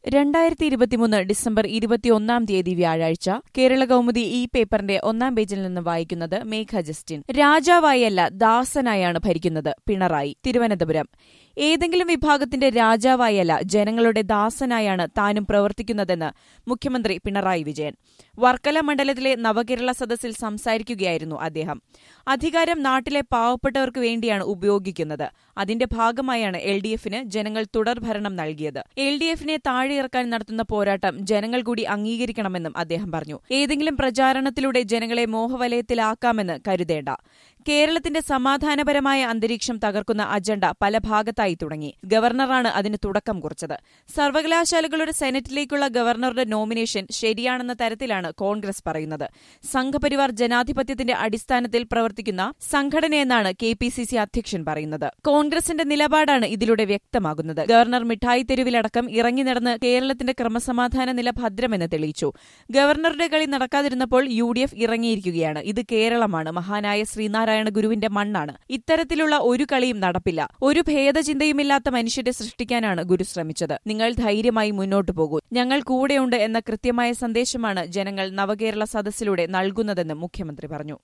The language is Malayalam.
രണ്ടായിരത്തി ഇരുപത്തിമൂന്ന് ഡിസംബർ ഇരുപത്തിയൊന്നാം തീയതി വ്യാഴാഴ്ച കേരള കൗമുദി ഈ പേപ്പറിന്റെ ഒന്നാം പേജിൽ നിന്ന് വായിക്കുന്നത് മേഘ ജസ്റ്റിൻ രാജാവായല്ല ദാസനായാണ് ഭരിക്കുന്നത് പിണറായി തിരുവനന്തപുരം ഏതെങ്കിലും വിഭാഗത്തിന്റെ രാജാവായല്ല ജനങ്ങളുടെ ദാസനായാണ് താനും പ്രവർത്തിക്കുന്നതെന്ന് മുഖ്യമന്ത്രി പിണറായി വിജയൻ വർക്കല മണ്ഡലത്തിലെ നവകേരള സദസ്സിൽ സംസാരിക്കുകയായിരുന്നു അദ്ദേഹം അധികാരം നാട്ടിലെ പാവപ്പെട്ടവർക്ക് വേണ്ടിയാണ് ഉപയോഗിക്കുന്നത് അതിന്റെ ഭാഗമായാണ് എൽ ഡി എഫിന് ജനങ്ങൾ തുടർഭരണം നൽകിയത് എൽ ഡി എഫിനെ താഴെയിറക്കാൻ നടത്തുന്ന പോരാട്ടം ജനങ്ങൾ കൂടി അംഗീകരിക്കണമെന്നും അദ്ദേഹം പറഞ്ഞു ഏതെങ്കിലും പ്രചാരണത്തിലൂടെ ജനങ്ങളെ മോഹവലയത്തിലാക്കാമെന്ന് കരുതേണ്ട കേരളത്തിന്റെ സമാധാനപരമായ അന്തരീക്ഷം തകർക്കുന്ന അജണ്ട പല ഭാഗത്തായി തുടങ്ങി ഗവർണറാണ് അതിന് തുടക്കം കുറിച്ചത് സർവകലാശാലകളുടെ സെനറ്റിലേക്കുള്ള ഗവർണറുടെ നോമിനേഷൻ ശരിയാണെന്ന തരത്തിലാണ് കോൺഗ്രസ് പറയുന്നത് സംഘപരിവാർ ജനാധിപത്യത്തിന്റെ അടിസ്ഥാനത്തിൽ പ്രവർത്തിക്കുന്ന സംഘടനയെന്നാണ് കെ പി സി സി അധ്യക്ഷൻ പറയുന്നത് കോൺഗ്രസിന്റെ നിലപാടാണ് ഇതിലൂടെ വ്യക്തമാകുന്നത് ഗവർണർ മിഠായി തെരുവിലടക്കം ഇറങ്ങി നടന്ന് കേരളത്തിന്റെ ക്രമസമാധാന നില ഭദ്രമെന്ന് തെളിയിച്ചു ഗവർണറുടെ കളി നടക്കാതിരുന്നപ്പോൾ യു ഡി എഫ് ഇറങ്ങിയിരിക്കുകയാണ് ഇത് കേരളമാണ് മഹാനായ ശ്രീനാരായണ ഗുരുവിന്റെ മണ്ണാണ് ഇത്തരത്തിലുള്ള ഒരു കളിയും നടപ്പില്ല ഒരു ഭേദചിന്തയുമില്ലാത്ത മനുഷ്യരെ സൃഷ്ടിക്കാനാണ് ഗുരു ശ്രമിച്ചത് നിങ്ങൾ ധൈര്യമായി മുന്നോട്ടു പോകൂ ഞങ്ങൾ കൂടെയുണ്ട് എന്ന കൃത്യമായ സന്ദേശമാണ് ജനങ്ങൾ നവകേരള സദസ്സിലൂടെ നൽകുന്നതെന്ന് മുഖ്യമന്ത്രി പറഞ്ഞു